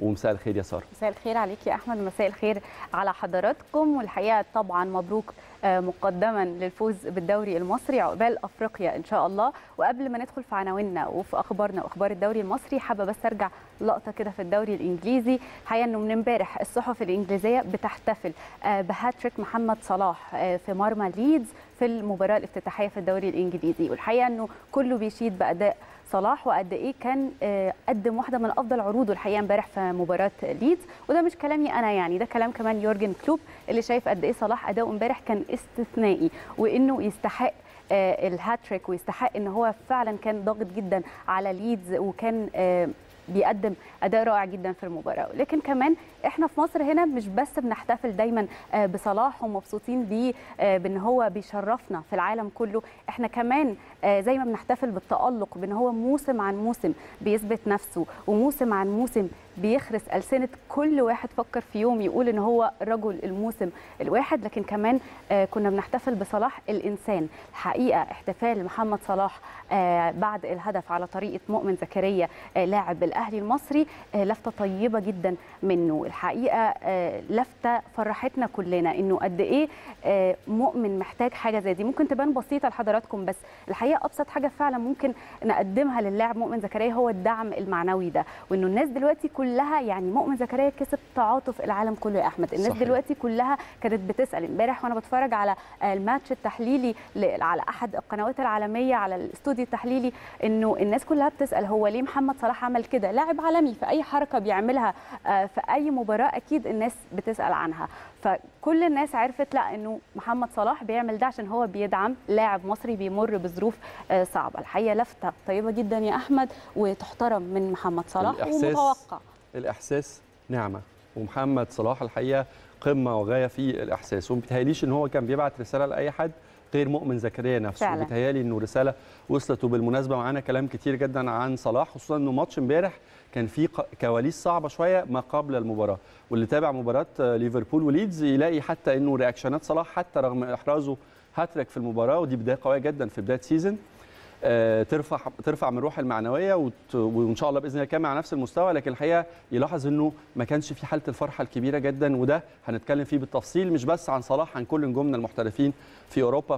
ومساء الخير يا ساره مساء الخير عليك يا احمد ومساء الخير على حضراتكم والحقيقه طبعا مبروك آه، مقدما للفوز بالدوري المصري عقبال افريقيا ان شاء الله وقبل ما ندخل في عناويننا وفي اخبارنا واخبار الدوري المصري حابه بس ارجع لقطه كده في الدوري الانجليزي الحقيقه انه من امبارح الصحف الانجليزيه بتحتفل آه، بهاتريك محمد صلاح آه، في مرمى ليدز في المباراه الافتتاحيه في الدوري الانجليزي والحقيقه انه كله بيشيد باداء صلاح وقد ايه كان آه، قدم واحده من افضل عروضه الحقيقه امبارح في مباراه ليدز وده مش كلامي انا يعني ده كلام كمان يورجن كلوب اللي شايف قد ايه صلاح اداؤه امبارح كان استثنائي وانه يستحق آه، الهاتريك ويستحق ان هو فعلا كان ضاغط جدا على ليدز وكان آه، بيقدم اداء رائع جدا في المباراه لكن كمان احنا في مصر هنا مش بس بنحتفل دايما آه، بصلاح ومبسوطين بيه آه، بان هو بيشرفنا في العالم كله احنا كمان آه، زي ما بنحتفل بالتالق بان هو موسم عن موسم بيثبت نفسه وموسم عن موسم بيخرس ألسنة كل واحد فكر في يوم يقول ان هو رجل الموسم الواحد لكن كمان آه، كنا بنحتفل بصلاح الانسان الحقيقه احتفال محمد صلاح آه، بعد الهدف على طريقه مؤمن زكريا آه، لاعب الاهلي المصري آه، لفته طيبه جدا منه الحقيقه آه، لفته فرحتنا كلنا انه قد ايه آه، مؤمن محتاج حاجه زي دي ممكن تبان بسيطه لحضراتكم بس الحقيقه ابسط حاجه فعلا ممكن نقدمها للاعب مؤمن زكريا هو الدعم المعنوي ده وانه الناس دلوقتي كلها يعني مؤمن زكريا كسب تعاطف العالم كله يا احمد الناس صحيح. دلوقتي كلها كانت بتسال امبارح وانا بتفرج على الماتش التحليلي ل- على احد القنوات العالميه على الاستوديو التحليلي انه الناس كلها بتسال هو ليه محمد صلاح عمل كده لاعب عالمي في اي حركه بيعملها آه، في اي مباراه اكيد الناس بتسال عنها فكل الناس عرفت لا انه محمد صلاح بيعمل ده عشان هو بيدعم لاعب مصري بيمر بظروف آه، صعبه الحقيقه لفته طيبه جدا يا احمد وتحترم من محمد صلاح الإحساس ومتوقع الاحساس نعمه ومحمد صلاح الحقيقه قمه وغايه في الاحساس وما بيتهيأليش ان هو كان بيبعت رساله لاي حد غير مؤمن زكريا نفسه فعلا. بيتهيألي انه رساله وصلت وبالمناسبه معانا كلام كتير جدا عن صلاح خصوصا انه ماتش امبارح كان فيه ق- كواليس صعبه شويه ما قبل المباراه واللي تابع مباراه آه، ليفربول وليدز يلاقي حتى انه رياكشنات صلاح حتى رغم احرازه هاتريك في المباراه ودي بدايه قويه جدا في بدايه سيزون آه، ترفع ترفع من الروح المعنويه وت- وان شاء الله باذن الله كمان على نفس المستوى لكن الحقيقه يلاحظ انه ما كانش في حاله الفرحه الكبيره جدا وده هنتكلم فيه بالتفصيل مش بس عن صلاح عن كل نجومنا المحترفين في اوروبا